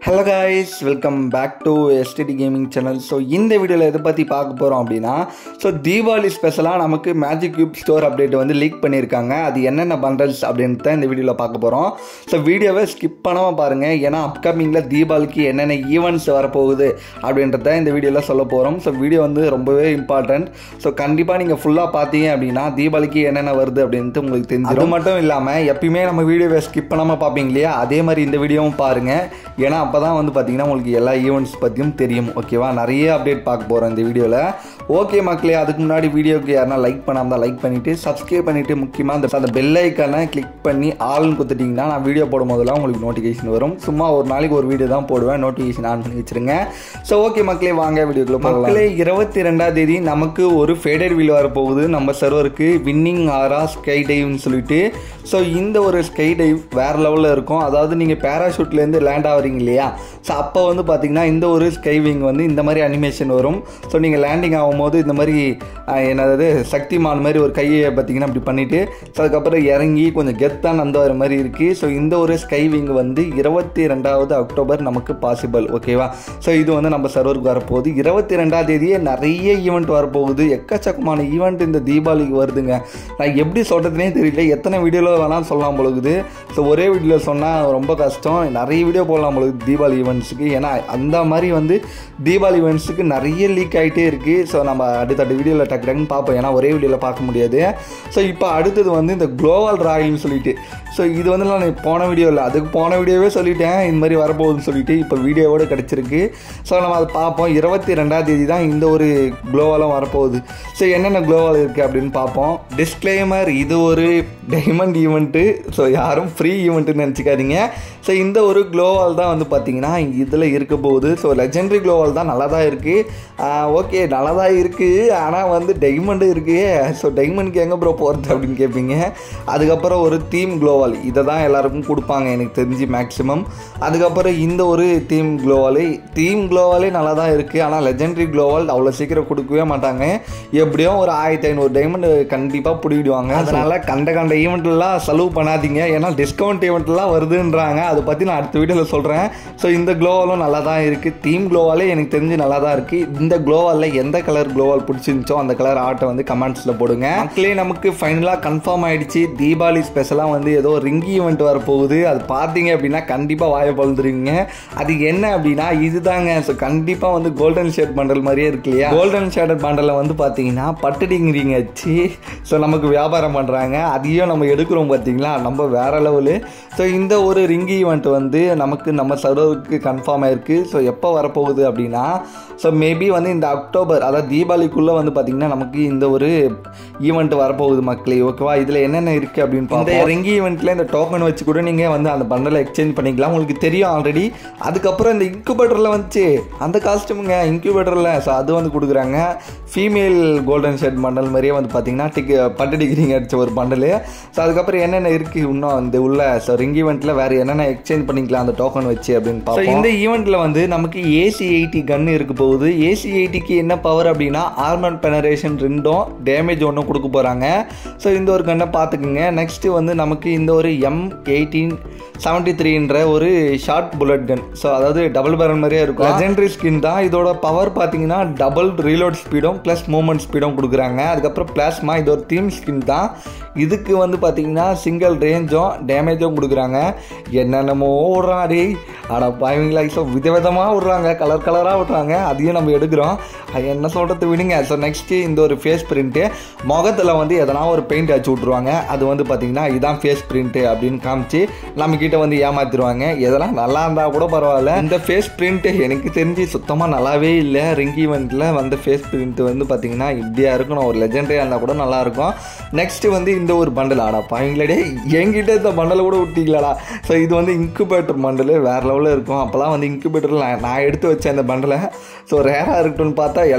hello guys welcome back to STD gaming channel so இந்த வீடியோவில் எதை பற்றி பார்க்க போகிறோம் அப்படின்னா ஸோ தீபாவளி ஸ்பெஷலாக நமக்கு மேஜிக் கியூப் ஸ்டோர் அப்டேட் வந்து லீக் பண்ணியிருக்காங்க அது என்னென்ன பண்டல்ஸ் அப்படின்ட்டு தான் இந்த வீடியோவில் பார்க்க போகிறோம் ஸோ வீடியோவை ஸ்கிப் பண்ணாமல் பாருங்கள் ஏன்னா அப்கமிங்கில் தீபாவளிக்கு என்னென்ன ஈவெண்ட்ஸ் வரப்போகுது அப்படின்றத இந்த வீடியோவில் சொல்ல போகிறோம் ஸோ வீடியோ வந்து ரொம்பவே இம்பார்ட்டண்ட் ஸோ கண்டிப்பாக நீங்கள் ஃபுல்லாக பார்த்தீங்க அப்படின்னா தீபாவளிக்கு என்னென்ன வருது அப்படின்ட்டு உங்களுக்கு தெரிஞ்சு அது மட்டும் இல்லாமல் எப்பயுமே நம்ம வீடியோவை ஸ்கிப் பண்ணாமல் பார்ப்பீங்க இல்லையா அதே மாதிரி இந்த வீடியோவும் பாருங்கள் ஏன்னா அப்போ தான் வந்து பார்த்தீங்கன்னா உங்களுக்கு எல்லா ஈவெண்ட்ஸ் பற்றியும் தெரியும் ஓகேவா நிறைய அப்டேட் பார்க்க போகிறோம் இந்த வீடியோவில் ஓகே மக்களே அதுக்கு முன்னாடி வீடியோக்கு யாருனா லைக் பண்ணாமல் தான் லைக் பண்ணிவிட்டு சப்ஸ்கிரைப் பண்ணிவிட்டு முக்கியமாக அந்த அந்த பெல் ஐக்கானை கிளிக் பண்ணி ஆள்னு கொடுத்துட்டிங்கன்னா நான் வீடியோ போடும் போதெல்லாம் உங்களுக்கு நோட்டிஃபிகேஷன் வரும் சும்மா ஒரு நாளைக்கு ஒரு வீடியோ தான் போடுவேன் நோட்டிஃபிகேஷன் ஆன் பண்ணி வச்சுருங்க ஸோ ஓகே மக்களே வாங்க வீடியோக்குள்ள மக்களே இருபத்தி ரெண்டாம் தேதி நமக்கு ஒரு ஃபேடர் வீல் வரப்போகுது நம்ம சர்வருக்கு வின்னிங் ஆரா ஸ்கை டைவ்னு சொல்லிட்டு ஸோ இந்த ஒரு ஸ்கை டைவ் வேறு லெவலில் இருக்கும் அதாவது நீங்கள் பேராஷூட்லேருந்து லேண்ட் ஆகிறீங்க இல்லையா ஸோ அப்போ வந்து பார்த்தீங்கன்னா இந்த ஒரு ஸ்கைவிங் வந்து இந்த மாதிரி அனிமேஷன் வரும் ஸோ நீங்கள் லேண்டிங் ஆகும்போது இந்த மாதிரி ஆஹ், என்னது சக்திமான் மாதிரி ஒரு கையை பார்த்தீங்கன்னா இப்படி பண்ணிவிட்டு ஸோ அதுக்கப்புறம் இறங்கி கொஞ்சம் கெத்தான் அந்த வர மாதிரி இருக்குது ஸோ இந்த ஒரு ஸ்கைவிங் வந்து இருபத்தி ரெண்டாவது அக்டோபர் நமக்கு பாசிபிள் ஓகேவா ஸோ இது வந்து நம்ம சர்வருக்கு வரப்போகுது இருபத்தி ரெண்டாம் தேதியே நிறைய ஈவெண்ட் வரப்போகுது எக்கச்சக்கமான ஈவெண்ட் இந்த தீபாவளிக்கு வருதுங்க நான் எப்படி சொல்கிறதுனே தெரியல எத்தனை வீடியோவில் வேணாலும் சொல்லலாம் பொழுது ஸோ ஒரே வீடியோவில் சொன்னால் ரொம்ப கஷ்டம் நிறைய வீடியோ போடலாம் பொழுது தீபாவளி ஈவெண்ட்ஸுக்கு ஏன்னா அந்த மாதிரி வந்து தீபாவளி ஈவெண்ட்ஸுக்கு நிறைய லீக் ஆகிட்டே இருக்குது ஸோ நம்ம அடுத்தடுத்த வீடியோவில் டக்கு டக்குன்னு பார்ப்போம் ஏன்னா ஒரே வீடியோவில் பார்க்க முடியாது ஸோ இப்போ அடுத்தது வந்து இந்த குளோபல் ராயல்னு சொல்லிட்டு ஸோ இது வந்து நான் போன வீடியோ இல்லை அதுக்கு போன வீடியோவே சொல்லிட்டேன் இந்த மாதிரி வரப்போகுதுன்னு சொல்லிட்டு இப்போ வீடியோவோட கிடச்சிருக்கு ஸோ நம்ம அதை பார்ப்போம் இருபத்தி ரெண்டாம் தேதி தான் இந்த ஒரு குளோவாலும் வரப்போகுது ஸோ என்னென்ன குளோவால் இருக்குது அப்படின்னு பார்ப்போம் டிஸ்க்ளைமர் இது ஒரு டைமண்ட் ஈவெண்ட்டு ஸோ யாரும் ஃப்ரீ ஈவெண்ட்டுன்னு நினச்சிக்காதீங்க ஸோ இந்த ஒரு குளோவால் தான் வந்து பார்த்தீங்கன்னா இதில் இருக்க போகுது ஸோ லெஜெண்டரி குளோவால் தான் நல்லா தான் இருக்குது ஓகே நல்லா தான் இருக்குது ஆனால் வந்து டைமண்டு இருக்குது ஸோ டைமண்ட்க்கு எங்கே ப்ரோ போகிறது அப்படின்னு கேட்பீங்க அதுக்கப்புறம் ஒரு தீம் குளோவால் இதை தான் எல்லாருக்கும் கொடுப்பாங்க எனக்கு தெரிஞ்சு மேக்ஸிமம் அதுக்கப்புறம் இந்த ஒரு தீம் குளோவால் தீம் குளோவாலே நல்லா தான் இருக்குது ஆனால் லெஜெண்டரி குளோவால் அவ்வளோ சீக்கிரம் கொடுக்கவே மாட்டாங்க எப்படியும் ஒரு ஆயிரத்தி ஐநூறு டைமண்ட் கண்டிப்பாக பிடிக்கிடுவாங்க அதனால் கண்ட கண்ட ஈவெண்ட்லாம் செலவு பண்ணாதீங்க ஏன்னா டிஸ்கவுண்ட் ஈவெண்ட்லாம் வருதுன்றாங்க அதை பற்றி நான் அடுத்த வீடியோவில் சொல்கிறேன் ஸோ இந்த குளோவாலும் நல்லா தான் இருக்குது தீம் குளோவாலே எனக்கு தெரிஞ்சு நல்லா தான் இருக்குது இந்த குளோவாலில் எந்த கலர் குளோவால் பிடிச்சிருந்துச்சோ அந்த கலர் ஆர்ட்டை வந்து கமெண்ட்ஸில் போடுங்க மக்களே நமக்கு ஃபைனலாக கன்ஃபார்ம் ஆயிடுச்சு தீபாவளி ஸ்பெஷலாக வந்து ஏதோ ரிங்கி ஈவெண்ட் வரப்போகுது அது பார்த்தீங்க அப்படின்னா கண்டிப்பாக வாயை பழுந்துருவீங்க அது என்ன அப்படின்னா இதுதாங்க ஸோ கண்டிப்பாக வந்து கோல்டன் ஷேட் பண்டல் மாதிரியே இருக்கு இல்லையா கோல்டன் ஷேடட் பண்டலில் வந்து பார்த்தீங்கன்னா பட்டுடிங்கிறீங்க வச்சு ஸோ நமக்கு வியாபாரம் பண்ணுறாங்க அதையும் நம்ம எடுக்கிறோம் பார்த்தீங்களா நம்ம வேற லெவலு ஸோ இந்த ஒரு ரிங்கி ஈவெண்ட் வந்து நமக்கு நம்ம சர்வருக்கு கன்ஃபார்ம் ஆயிருக்கு ஸோ எப்போ வரப்போகுது அப்படின்னா ஸோ மேபி வந்து இந்த அக்டோபர் அதாவது தீபாவளிக்குள்ளே வந்து பார்த்திங்கன்னா நமக்கு இந்த ஒரு ஈவெண்ட் வரப்போகுது மக்களே ஓகேவா இதில் என்னென்ன இருக்குது அப்படின்னு இந்த ரிங்கி ஈவெண்ட்டில் இந்த டோக்கன் வச்சு கூட நீங்கள் வந்து அந்த பண்டலை எக்ஸ்சேஞ்ச் பண்ணிக்கலாம் உங்களுக்கு தெரியும் ஆல்ரெடி அதுக்கப்புறம் இந்த இன்குபேட்டரில் வந்துச்சு அந்த காஸ்ட்யூமுங்க இன்குபேட்டரில் ஸோ அது வந்து கொடுக்குறாங்க ஃபீமேல் கோல்டன் ஷர்ட் பண்டல் மாதிரியே வந்து பார்த்தீங்கன்னா டிக் பட்டு டிகிரிங்க அடிச்ச ஒரு பண்டலு ஸோ அதுக்கப்புறம் என்னென்ன இருக்குது இன்னும் இந்த உள்ள ஸோ ரிங் ஈவெண்ட்டில் வேறு என்னென்ன எக்ஸ்சேஞ்ச் பண்ணிக்கலாம் அந்த டோக்கன் வச்சு அப்படின்னு பார்ப்போம் இந்த ஈவெண்ட்டில் வந்து நமக்கு ஏசி எயிட்டி கன் இருக்க போகுது ஏசி எயிட்டிக்கு என்ன பவர் அப்படின்னா ஆர்மர் பெனரேஷன் ரெண்டும் டேமேஜ் ஒன்றும் கொடுக்க போகிறாங்க ஸோ இந்த ஒரு கன்னை பார்த்துக்குங்க நெக்ஸ்ட்டு வந்து நமக்கு இந்த ஒரு எம் எயிட்டீன் செவன்ட்டி த்ரீன்ற ஒரு ஷார்ட் புல்லட் கன் ஸோ அதாவது டபுள் பேரல் மாதிரியே இருக்கும் லெஜெண்டரி ஸ்கின் தான் இதோட பவர் பார்த்தீங்கன்னா டபுள் ரீலோட் ஸ்பீடும் ப்ளஸ் மூவ்மெண்ட் ஸ்பீடும் கொடுக்குறாங்க அதுக்கப்புறம் பிளாஸ்மா இது ஒரு தீம் ஸ்கின் தான் இதுக்கு வந்து பார்த்தீங்கன்னா சிங்கிள் ரேஞ்சும் டேமேஜும் கொடுக்குறாங்க என்னென்னமோ விட்றான் அடி அட பாய்வீங்களா ஸோ விதவிதமாக விட்றாங்க கலர் கலராக விட்றாங்க அதையும் நம்ம எடுக்கிறோம் அது என்ன சொல்கிறது விடுங்க ஸோ நெக்ஸ்ட்டு இந்த ஒரு ஃபேஸ் பிரிண்ட்டு முகத்தில் வந்து எதனா ஒரு பெயிண்ட் அடிச்சு விட்ருவாங்க அது வந்து பார்த்தீங்கன்னா இதான் ஃபேஸ் பிரிண்ட்டு அப்படின்னு காமிச்சு நம்ம கிட்ட வந்து ஏமாத்திடுவாங்க எதெல்லாம் நல்லா இருந்தால் கூட பரவாயில்ல இந்த ஃபேஸ் பிரிண்ட்டு எனக்கு தெரிஞ்சு சுத்தமாக நல்லாவே இல்லை ரிங் ஈவெண்ட்டில் வந்த ஃபேஸ் பிரிண்ட் வந்து பார்த்தீங்கன்னா இப்படியா இருக்கணும் ஒரு லெஜெண்டரியாக இருந்தால் கூட நல்லாயிருக்கும் நெக்ஸ்ட்டு வந்து இந்த ஒரு பண்டல் ஆடா பாவீங்களே என்கிட்ட இந்த பண்டலை கூட விட்டீங்களாடா ஸோ இது வந்து இன்குபேட்டர் பண்டல் வேறு லெவலில் இருக்கும் அப்போல்லாம் வந்து இன்குபேட்டரில் நான் நான் எடுத்து வச்சேன் இந்த பண்டலை ஸோ ரேராக இருக்கட்டும்னு பார்த்தா எல்லாத்தையும்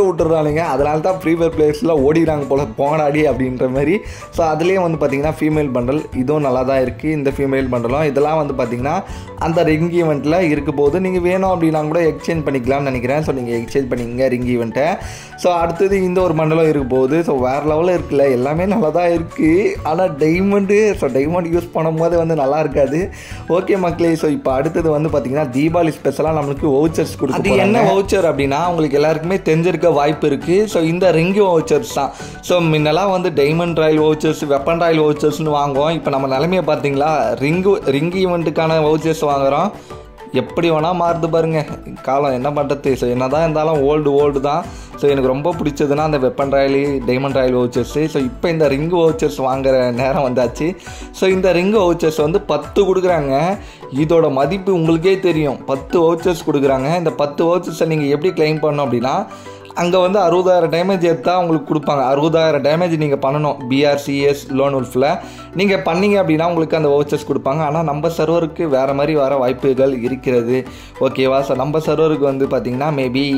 விட்டுறானுங்க அதனால தான் ஃப்ரீ ஃபயர் பிளேயர்ஸ்லாம் ஓடிறாங்க போல போங்கடாடி அப்படின்ற மாதிரி ஸோ அதுலேயும் வந்து பார்த்தீங்கன்னா ஃபீமேல் பண்டல் இதுவும் நல்லா தான் இருக்குது இந்த ஃபீமேல் பண்டலும் இதெல்லாம் வந்து பார்த்தீங்கன்னா அந்த ரிங் ஈவெண்ட்டில் இருக்க போது நீங்கள் வேணும் அப்படின்னா கூட எக்ஸ்சேஞ்ச் பண்ணிக்கலாம்னு நினைக்கிறேன் ஸோ நீங்கள் எக்ஸ்சேஞ்ச் பண்ணிக்கங்க ரிங் ஈவெண்ட்டை ஸோ அடுத்தது இந்த ஒரு மண்டலம் இருக்க போகுது ஸோ வேறு லெவலில் இருக்குல்ல எல்லாமே நல்லா தான் இருக்குது ஆனால் டைமண்டு ஸோ டைமண்ட் யூஸ் பண்ணும்போது வந்து நல்லா இருக்காது ஓகே மக்களே ஸோ இப்போ அடுத்தது வந்து பார்த்தீங்கன்னா தீபாவளி ஸ்பெஷலாக நம்மளுக்கு வவுச்சர்ஸ் கொடுக்கும் அது என்ன வவுச்சர் அப்படின்னா உங்களுக்கு எல்லாருக்குமே தெரிஞ்சிருக்க வாய்ப்பு இருக்குது ஸோ இந்த ரிங்கு வவுச்சர்ஸ் தான் ஸோ முன்னெல்லாம் வந்து diamond royal vouchers weapon royal வவுச்சர்ஸ்னு வாங்குவோம் இப்போ நம்ம நிலைமையை பார்த்தீங்களா ரிங்கு ரிங் ஈவெண்ட்டுக்கான வவுச்சர்ஸ் வாங்குகிறோம் எப்படி வேணால் மாறுது பாருங்க காலம் என்ன பண்ணுறது ஸோ என்ன தான் இருந்தாலும் ஓல்டு ஓல்டு தான் ஸோ எனக்கு ரொம்ப பிடிச்சதுன்னா அந்த வெப்பன் ராயலி டைமண்ட் ராயல் வவுச்சர்ஸு ஸோ இப்போ இந்த ரிங் வவுச்சர்ஸ் வாங்குற நேரம் வந்தாச்சு ஸோ இந்த ரிங் வவுச்சர்ஸ் வந்து பத்து கொடுக்குறாங்க இதோட மதிப்பு உங்களுக்கே தெரியும் பத்து வவுச்சர்ஸ் கொடுக்குறாங்க இந்த பத்து வவுச்சர்ஸை நீங்கள் எப்படி கிளைம் பண்ணணும் அப்படின்னா அங்கே வந்து அறுபதாயிரம் டேமேஜ் எடுத்தா உங்களுக்கு கொடுப்பாங்க அறுபதாயிரம் டேமேஜ் நீங்கள் பண்ணணும் பிஆர்சிஎஸ் லோன் உல்ஃபில் நீங்கள் பண்ணீங்க அப்படின்னா உங்களுக்கு அந்த வவுச்சர்ஸ் கொடுப்பாங்க ஆனால் நம்ம சர்வருக்கு வேறு மாதிரி வர வாய்ப்புகள் இருக்கிறது ஓகேவா ஸோ நம்ம சர்வருக்கு வந்து பார்த்திங்கன்னா மேபி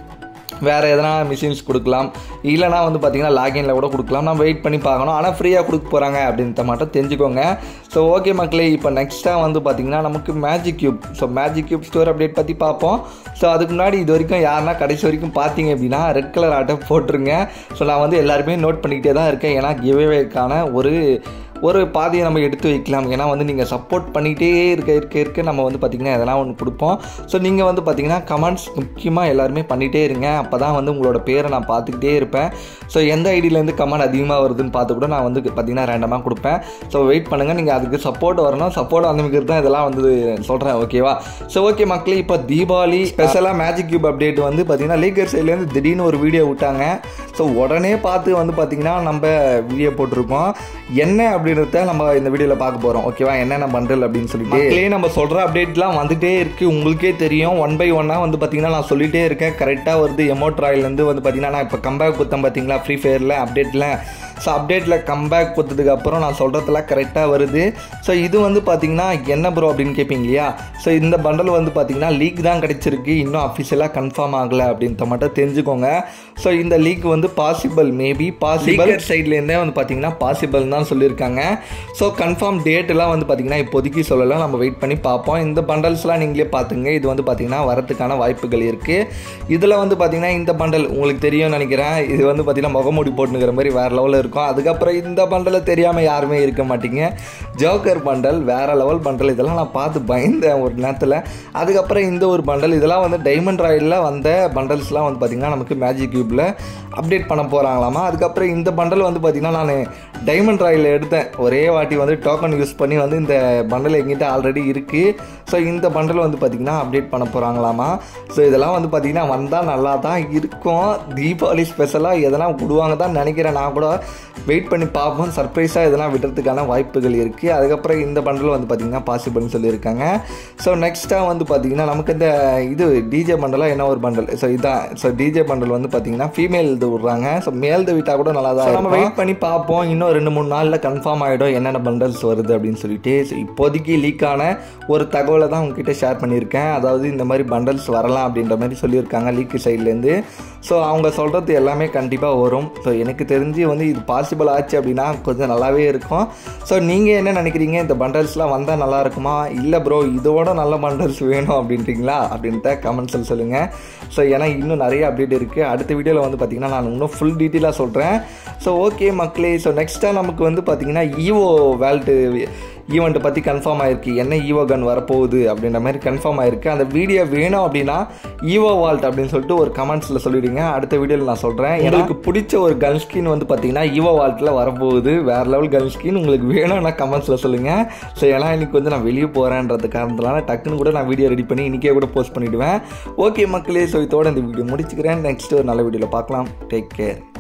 வேறு எதனா மிஷின்ஸ் கொடுக்கலாம் இல்லைனா வந்து பார்த்திங்கன்னா லாகின்ல கூட கொடுக்கலாம் நம்ம வெயிட் பண்ணி பார்க்கணும் ஆனால் ஃப்ரீயாக கொடுக்க போகிறாங்க அப்படின்ற மட்டும் தெரிஞ்சுக்கோங்க ஸோ ஓகே மக்களே இப்போ நெக்ஸ்ட்டாக வந்து பார்த்திங்கன்னா நமக்கு magic cube so magic cube store update பற்றி பார்ப்போம் ஸோ அதுக்கு முன்னாடி இது வரைக்கும் யாருன்னா கடைசி வரைக்கும் பார்த்தீங்க அப்படின்னா ரெட் கலர் ஆட்டை போட்டுருங்க ஸோ நான் வந்து எல்லாருமே நோட் பண்ணிக்கிட்டே தான் இருக்கேன் ஏன்னா கிவ்வேக்கான ஒரு ஒரு பாதியை நம்ம எடுத்து வைக்கலாம் ஏன்னா வந்து நீங்கள் சப்போர்ட் பண்ணிகிட்டே இருக்க இருக்க இருக்க நம்ம வந்து பார்த்திங்கன்னா எதனா ஒன்று கொடுப்போம் ஸோ நீங்கள் வந்து பார்த்திங்கன்னா கமெண்ட்ஸ் முக்கியமாக எல்லாருமே பண்ணிகிட்டே இருங்க அப்போ தான் வந்து உங்களோட பேரை நான் பார்த்துக்கிட்டே இருப்பேன் ஸோ எந்த ஐடியிலேருந்து கமெண்ட் அதிகமாக வருதுன்னு பார்த்து கூட நான் வந்து பார்த்திங்கன்னா ரேண்டமாக கொடுப்பேன் ஸோ வெயிட் பண்ணுங்கள் நீங்கள் அதுக்கு சப்போர்ட் வரணும் சப்போர்ட் வந்தமைக்கிறது தான் இதெல்லாம் வந்து சொல்கிறேன் ஓகேவா ஸோ ஓகே மக்களே இப்போ தீபாவளி ஸ்பெஷலாக மேஜிக் கியூப் அப்டேட் வந்து பார்த்திங்கன்னா லீகர் சைட்லேருந்து திடீர்னு ஒரு வீடியோ விட்டாங்க ஸோ உடனே பார்த்து வந்து பார்த்திங்கன்னா நம்ம வீடியோ போட்டிருக்கோம் என்ன அப்படின்றத நம்ம இந்த வீடியோவில் பார்க்க போகிறோம் ஓகேவா என்னென்ன பண்டல் அப்படின்னு சொல்லிட்டு மக்களே நம்ம சொல்கிற அப்டேட்லாம் வந்துட்டே இருக்குது உங்களுக்கே தெரியும் ஒன் பை ஒன்னாக வந்து பார்த்திங்கன்னா நான் சொல்லிகிட்டே இருக்கேன் கரெக்டாக வருது எமோட் ராயிலேருந்து வந்து பார்த்திங்கன்னா நான் இப்போ கம்பேக் கொடுத்தேன் பார்த்தீங்களா ஃப்ரீ ஃபயரில் அப்டேட்டில் ஸோ அப்டேட்டில் கம்பேக் கொடுத்ததுக்கு அப்புறம் நான் சொல்கிறதுலாம் கரெக்டாக வருது ஸோ இது வந்து பார்த்தீங்கன்னா என்ன ப்ரோ அப்படின்னு கேட்பீங்க இல்லையா ஸோ இந்த பண்டல் வந்து பார்த்தீங்கன்னா லீக் தான் கிடைச்சிருக்கு இன்னும் அஃபிஷியலாக கன்ஃபார்ம் ஆகலை அப்படின்ற மட்டும் தெரிஞ்சுக்கோங்க ஸோ இந்த லீக் வந்து பாசிபிள் மேபி பாசிபிள் சைட்லேருந்தே வந்து பார்த்தீங்கன்னா பாசிபிள் தான் சொல்லியிருக்காங்க ஸோ கன்ஃபார்ம் டேட்டெல்லாம் வந்து பார்த்தீங்கன்னா இப்போதைக்கு சொல்லலாம் நம்ம வெயிட் பண்ணி பார்ப்போம் இந்த பண்டல்ஸ்லாம் நீங்களே பார்த்துங்க இது வந்து பார்த்தீங்கன்னா வரதுக்கான வாய்ப்புகள் இருக்குது இதில் வந்து பார்த்தீங்கன்னா இந்த பண்டல் உங்களுக்கு தெரியும்னு நினைக்கிறேன் இது வந்து பார்த்தீங்கன்னா முகமூடி போட்டுங்கிற மாதிரி வேறு லெவலில் இருக்கும் அதுக்கப்புறம் இந்த பண்டலை தெரியாமல் யாருமே இருக்க மாட்டீங்க ஜோக்கர் பண்டல் வேறு லெவல் பண்டல் இதெல்லாம் நான் பார்த்து பயந்தேன் ஒரு நேரத்தில் அதுக்கப்புறம் இந்த ஒரு பண்டல் இதெல்லாம் வந்து டைமண்ட் ராயலில் வந்த பண்டல்ஸ்லாம் வந்து பார்த்திங்கன்னா நமக்கு மேஜிக் கியூப்பில் அப்டேட் பண்ண போகிறாங்களாமா அதுக்கப்புறம் இந்த பண்டல் வந்து பார்த்திங்கன்னா நான் டைமண்ட் ராயில் எடுத்தேன் ஒரே வாட்டி வந்து டோக்கன் யூஸ் பண்ணி வந்து இந்த பண்டல் எங்கிட்ட ஆல்ரெடி இருக்குது ஸோ இந்த பண்டல் வந்து பார்த்திங்கன்னா அப்டேட் பண்ண போகிறாங்களாமா ஸோ இதெல்லாம் வந்து பார்த்திங்கன்னா வந்தால் நல்லா தான் இருக்கும் தீபாவளி ஸ்பெஷலாக எதனா விடுவாங்க தான் நினைக்கிறேன் நான் கூட வெயிட் பண்ணி பார்ப்போம் சர்ப்ரைஸாக எதனா விடுறதுக்கான வாய்ப்புகள் இருக்குது அதுக்கப்புறம் இந்த பண்டல் வந்து பார்த்திங்கன்னா பாசிபிள்னு சொல்லியிருக்காங்க ஸோ நெக்ஸ்ட்டாக வந்து பார்த்திங்கன்னா நமக்கு இந்த இது டிஜே பண்டலாக என்ன ஒரு பண்டல் ஸோ இதான் ஸோ டிஜே பண்டல் வந்து பார்த்திங்கன்னா ஃபீமேல் இது விட்றாங்க ஸோ மேல் விட்டால் கூட நல்லா தான் நம்ம வெயிட் பண்ணி பார்ப்போம் இன்னும் ரெண்டு மூணு நாளில் கன்ஃபார்ம் ஆகிடும் என்னென்ன பண்டல்ஸ் வருது அப்படின்னு சொல்லிட்டு ஸோ இப்போதைக்கு லீக்கான ஒரு தகவலை தான் உங்ககிட்ட ஷேர் பண்ணியிருக்கேன் அதாவது இந்த மாதிரி பண்டல்ஸ் வரலாம் அப்படின்ற மாதிரி சொல்லியிருக்காங்க லீக்கு சைட்லேருந்து ஸோ அவங்க சொல்கிறது எல்லாமே கண்டிப்பாக வரும் ஸோ எனக்கு தெரிஞ்சு வந்து இது பாசிபிள் ஆச்சு அப்படின்னா கொஞ்சம் நல்லாவே இருக்கும் ஸோ நீங்கள் என்ன நினைக்கிறீங்க இந்த பண்டல்ஸ்லாம் வந்தால் நல்லா இருக்குமா இல்லை ப்ரோ இதோட நல்ல பண்டல்ஸ் வேணும் அப்படின்றீங்களா அப்படின்ட்டு கமெண்ட்ஸில் சொல்லுங்கள் ஸோ ஏன்னா இன்னும் நிறைய அப்டேட் இருக்குது அடுத்த வீடியோவில் வந்து பார்த்திங்கன்னா நான் இன்னும் ஃபுல் டீட்டெயிலாக சொல்கிறேன் ஸோ ஓகே மக்களே ஸோ நெக்ஸ்ட்டாக நமக்கு வந்து பார்த்திங்கன்னா ஈவோ வேல்ட்டு ஈவெண்ட்டை பற்றி கன்ஃபார்ம் ஆயிருக்கு என்ன ஈவோ கன் வரப்போகுது அப்படின்ற மாதிரி கன்ஃபார்ம் ஆயிருக்கு அந்த வீடியோ வேணும் அப்படின்னா ஈவோ வால்ட் அப்படின்னு சொல்லிட்டு ஒரு கமெண்ட்ஸில் சொல்லிடுங்க அடுத்த வீடியோவில் நான் சொல்கிறேன் எனக்கு பிடிச்ச ஒரு கன் ஸ்கின் வந்து பார்த்தீங்கன்னா ஈவோ வால்ட்டில் வரப்போகுது வேறு லெவல் கன் ஸ்கின் உங்களுக்கு வேணும்னா கமெண்ட்ஸில் சொல்லுங்கள் ஸோ ஏன்னா இன்னைக்கு வந்து நான் வெளியே போகிறேன்றது காரணத்தினால டக்குன்னு கூட நான் வீடியோ ரெடி பண்ணி இன்றைக்கே கூட போஸ்ட் பண்ணிவிடுவேன் ஓகே மக்களே ஸோ இதோட இந்த வீடியோ முடிச்சுக்கிறேன் நெக்ஸ்ட் ஒரு நல்ல வீடியோவில் பார்க்கலாம் டேக் கேர்